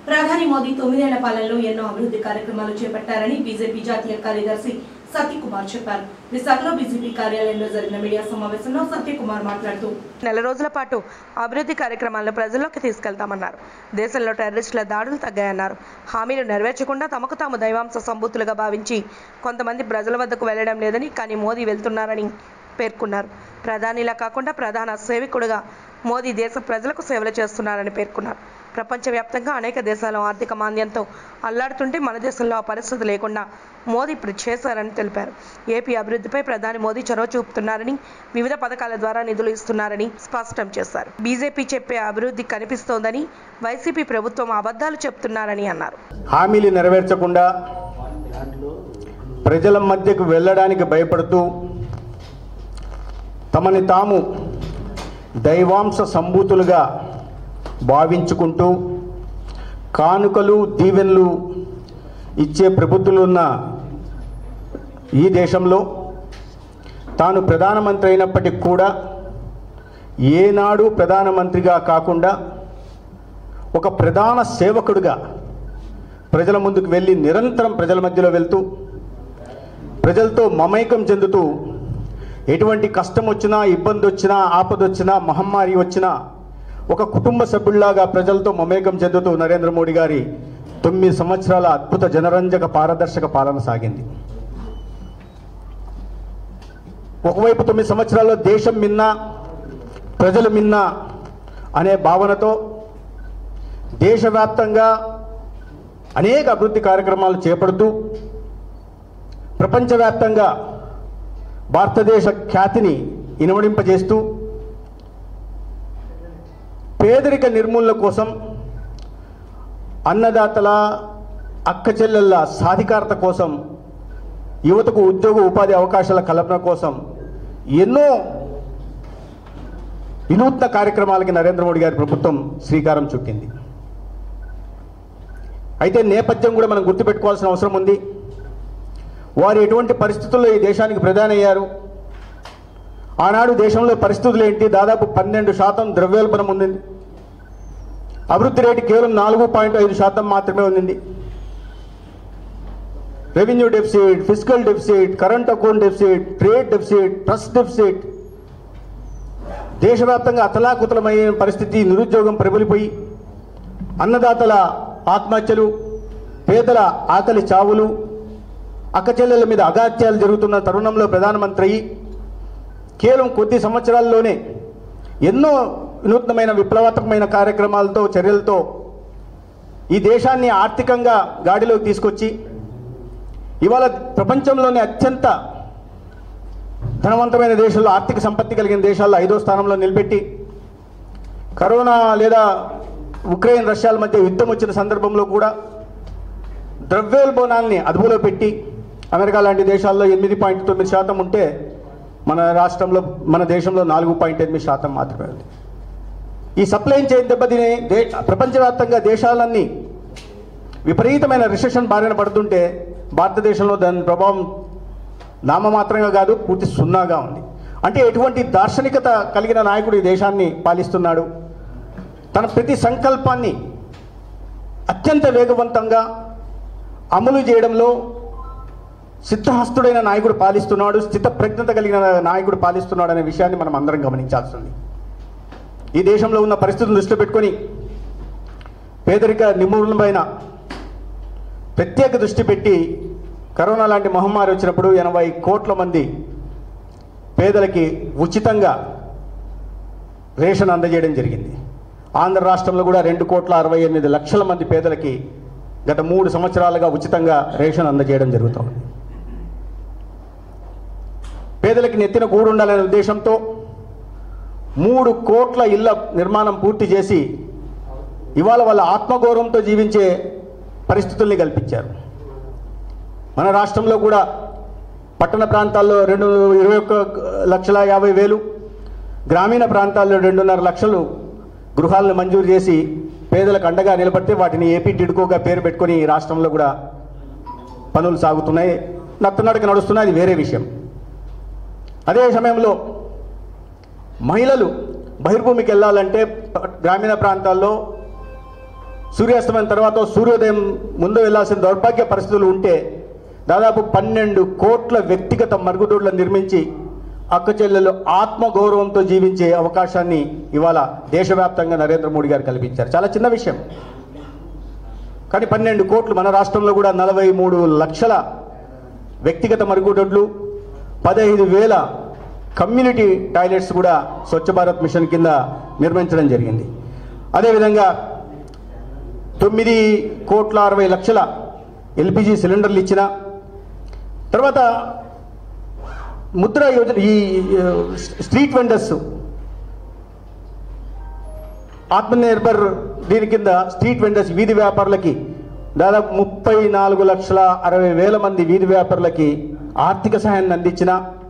ప్రధాని మోదీ తొమ్మిదేళ్ల పాలనలో ఎన్నో అభివృద్ధి కార్యక్రమాలు చేపట్టారని బీజేపీ జాతీయ కార్యదర్శి సత్యకుమార్ చెప్పారు విశాఖలో బీజేపీ కార్యాలయంలో జరిగిన మీడియా సమావేశంలో సత్యకుమార్ మాట్లాడుతూ నెల రోజుల పాటు అభివృద్ధి కార్యక్రమాలను ప్రజల్లోకి తీసుకెళ్తామన్నారు దేశంలో టెర్రరిస్టుల దాడులు తగ్గాయన్నారు హామీలు నెరవేర్చకుండా తమకు తాము దైవాంశ సంబూతులుగా భావించి కొంతమంది ప్రజల వద్దకు వెళ్లడం లేదని కానీ మోదీ వెళ్తున్నారని పేర్కొన్నారు ప్రధానిలా కాకుండా ప్రధాన సేవకుడుగా మోదీ దేశ ప్రజలకు సేవలు చేస్తున్నారని పేర్కొన్నారు ప్రపంచవ్యాప్తంగా అనేక దేశాలు ఆర్థిక మాంద్యంతో అల్లాడుతుంటే మన దేశంలో ఆ పరిస్థితి లేకుండా మోదీ ఇప్పుడు చేశారని తెలిపారు ఏపీ అభివృద్ధిపై ప్రధాని మోదీ చొరవ చూపుతున్నారని వివిధ పథకాల ద్వారా నిధులు ఇస్తున్నారని స్పష్టం చేశారు బీజేపీ చెప్పే అభివృద్ధి కనిపిస్తోందని వైసీపీ ప్రభుత్వం అబద్ధాలు చెప్తున్నారని అన్నారు హామీలు నెరవేర్చకుండా ప్రజల మధ్యకు వెళ్ళడానికి భయపడుతూ తమని తాము దైవాంశ సంభూతులుగా భావించుకుంటూ కానుకలు దీవెనలు ఇచ్చే ప్రభుత్వాలున్న ఈ దేశంలో తాను ప్రధానమంత్రి అయినప్పటికి కూడా ఏనాడు ప్రధానమంత్రిగా కాకుండా ఒక ప్రధాన సేవకుడిగా ప్రజల ముందుకు వెళ్ళి నిరంతరం ప్రజల మధ్యలో వెళ్తూ ప్రజలతో మమైకం చెందుతూ ఎటువంటి కష్టం వచ్చినా ఇబ్బంది వచ్చినా ఆపద వచ్చినా మహమ్మారి వచ్చినా ఒక కుటుంబ సభ్యుల్లాగా ప్రజలతో మమేకం చెందుతూ నరేంద్ర మోడీ గారి తొమ్మిది సంవత్సరాల అద్భుత జనరంజక పారదర్శక పాలన సాగింది ఒకవైపు తొమ్మిది సంవత్సరాల్లో దేశం మిన్న ప్రజలు మిన్న అనే భావనతో దేశవ్యాప్తంగా అనేక అభివృద్ధి కార్యక్రమాలు చేపడుతూ ప్రపంచవ్యాప్తంగా భారతదేశ ఖ్యాతిని ఇనుమడింపజేస్తూ పేదరిక నిర్మూలన కోసం అన్నదాతల అక్క చెల్లెళ్ళ సాధికారత కోసం యువతకు ఉద్యోగ ఉపాధి అవకాశాల కల్పన కోసం ఎన్నో వినూత్న కార్యక్రమాలకి నరేంద్ర మోడీ గారి ప్రభుత్వం శ్రీకారం చుట్టింది అయితే నేపథ్యం కూడా మనం గుర్తుపెట్టుకోవాల్సిన అవసరం ఉంది వారు ఎటువంటి పరిస్థితుల్లో ఈ దేశానికి ప్రధాని అయ్యారు ఆనాడు దేశంలో పరిస్థితులు ఏంటి దాదాపు పన్నెండు శాతం ద్రవ్యోల్బణం ఉంది అభివృద్ధి రేటు కేవలం నాలుగు పాయింట్ ఐదు శాతం మాత్రమే ఉంది revenue deficit physical deficit current account deficit trade deficit trust deficit దేశవ్యాప్తంగా అతలాకుతలమైన పరిస్థితి నిరుద్యోగం ప్రబలిపోయి అన్నదాతల ఆత్మహత్యలు పేదల ఆకలి చావులు అక్కచెల్లెల మీద అగాత్యాలు జరుగుతున్న తరుణంలో ప్రధానమంత్రి అయ్యి కేవలం కొద్ది సంవత్సరాల్లోనే ఎన్నో వినూత్నమైన విప్లవాత్మకమైన కార్యక్రమాలతో చర్యలతో ఈ దేశాన్ని ఆర్థికంగా గాడిలోకి తీసుకొచ్చి ఇవాళ ప్రపంచంలోనే అత్యంత ధనవంతమైన దేశాల్లో ఆర్థిక సంపత్తి కలిగిన దేశాల్లో ఐదో స్థానంలో నిలబెట్టి కరోనా లేదా ఉక్రెయిన్ రష్యాల మధ్య యుద్ధం వచ్చిన సందర్భంలో కూడా ద్రవ్యోల్బణాన్ని అదుపులో పెట్టి అమెరికా లాంటి దేశాల్లో ఎనిమిది పాయింట్ తొమ్మిది శాతం ఉంటే మన రాష్ట్రంలో మన దేశంలో నాలుగు పాయింట్ ఎనిమిది శాతం మాత్రమే ఉంది ఈ సప్లై చైన్ దెబ్బతిని దే ప్రపంచవ్యాప్తంగా దేశాలన్నీ విపరీతమైన రిసెషన్ బారిన పడుతుంటే భారతదేశంలో దాని ప్రభావం నామమాత్రంగా కాదు పూర్తి సున్నాగా ఉంది అంటే ఎటువంటి దార్శనికత కలిగిన నాయకుడు ఈ దేశాన్ని పాలిస్తున్నాడు తన ప్రతి సంకల్పాన్ని అత్యంత వేగవంతంగా అమలు చేయడంలో సిద్ధహస్తుడైన నాయకుడు పాలిస్తున్నాడు స్థిత ప్రజ్ఞత కలిగిన నాయకుడు పాలిస్తున్నాడు అనే విషయాన్ని మనం అందరం గమనించాల్సి ఉంది ఈ దేశంలో ఉన్న పరిస్థితులను దృష్టిలో పెట్టుకొని పేదరిక నిర్మూలనపైన ప్రత్యేక దృష్టి పెట్టి కరోనా లాంటి మహమ్మారి వచ్చినప్పుడు ఎనభై కోట్ల మంది పేదలకి ఉచితంగా రేషన్ అందజేయడం జరిగింది ఆంధ్ర రాష్ట్రంలో కూడా రెండు కోట్ల అరవై ఎనిమిది లక్షల మంది పేదలకి గత మూడు సంవత్సరాలుగా ఉచితంగా రేషన్ అందజేయడం జరుగుతోంది పేదలకి నెత్తిన కూడు ఉండాలనే ఉద్దేశంతో మూడు కోట్ల ఇళ్ల నిర్మాణం పూర్తి చేసి ఇవాళ వాళ్ళ ఆత్మగౌరవంతో జీవించే పరిస్థితుల్ని కల్పించారు మన రాష్ట్రంలో కూడా పట్టణ ప్రాంతాల్లో రెండు ఇరవై ఒక్క లక్షల యాభై వేలు గ్రామీణ ప్రాంతాల్లో రెండున్నర లక్షలు గృహాలను మంజూరు చేసి పేదలకు అండగా నిలబడితే వాటిని ఏపీ టిడ్కోగా పేరు పెట్టుకొని ఈ రాష్ట్రంలో కూడా పనులు సాగుతున్నాయి నత్తనడక నడుస్తున్నాయి అది వేరే విషయం అదే సమయంలో మహిళలు బహిర్భూమికి వెళ్ళాలంటే గ్రామీణ ప్రాంతాల్లో సూర్యాస్తమయం తర్వాత సూర్యోదయం ముందు వెళ్లాల్సిన దౌర్భాగ్య పరిస్థితులు ఉంటే దాదాపు పన్నెండు కోట్ల వ్యక్తిగత మరుగుదొడ్లను నిర్మించి అక్క చెల్లెలు ఆత్మగౌరవంతో జీవించే అవకాశాన్ని ఇవాళ దేశవ్యాప్తంగా నరేంద్ర మోడీ గారు కల్పించారు చాలా చిన్న విషయం కానీ పన్నెండు కోట్లు మన రాష్ట్రంలో కూడా నలభై మూడు లక్షల వ్యక్తిగత మరుగుదొడ్లు పదహైదు వేల కమ్యూనిటీ టాయిలెట్స్ కూడా స్వచ్ఛ భారత్ మిషన్ కింద నిర్మించడం జరిగింది అదేవిధంగా తొమ్మిది కోట్ల అరవై లక్షల ఎల్పిజి సిలిండర్లు ఇచ్చిన తర్వాత ముద్ర యోజన ఈ ఆ, స్ట్రీట్ వెండర్స్ ఆత్మనిర్భర్ దీని కింద స్ట్రీట్ వెండర్స్ వీధి వ్యాపారులకి దాదాపు ముప్పై నాలుగు లక్షల అరవై వేల మంది వీధి వ్యాపారులకి ఆర్థిక సహాయాన్ని అందించిన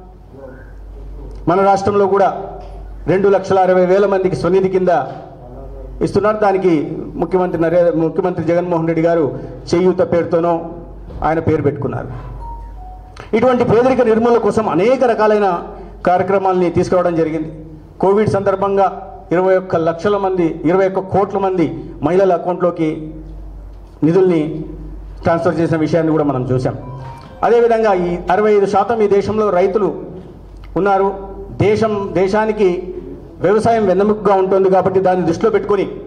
మన రాష్ట్రంలో కూడా రెండు లక్షల అరవై వేల మందికి స్వనిధి కింద ఇస్తున్నారు దానికి ముఖ్యమంత్రి నరే ముఖ్యమంత్రి జగన్మోహన్ రెడ్డి గారు చేయూత పేరుతోనో ఆయన పేరు పెట్టుకున్నారు ఇటువంటి పేదరిక నిర్మూలన కోసం అనేక రకాలైన కార్యక్రమాల్ని తీసుకురావడం జరిగింది కోవిడ్ సందర్భంగా ఇరవై ఒక్క లక్షల మంది ఇరవై ఒక్క కోట్ల మంది మహిళల అకౌంట్లోకి నిధుల్ని ట్రాన్స్ఫర్ చేసిన విషయాన్ని కూడా మనం చూసాం అదేవిధంగా ఈ అరవై ఐదు శాతం ఈ దేశంలో రైతులు ఉన్నారు దేశం దేశానికి వ్యవసాయం వెన్నెముకగా ఉంటుంది కాబట్టి దాన్ని దృష్టిలో పెట్టుకొని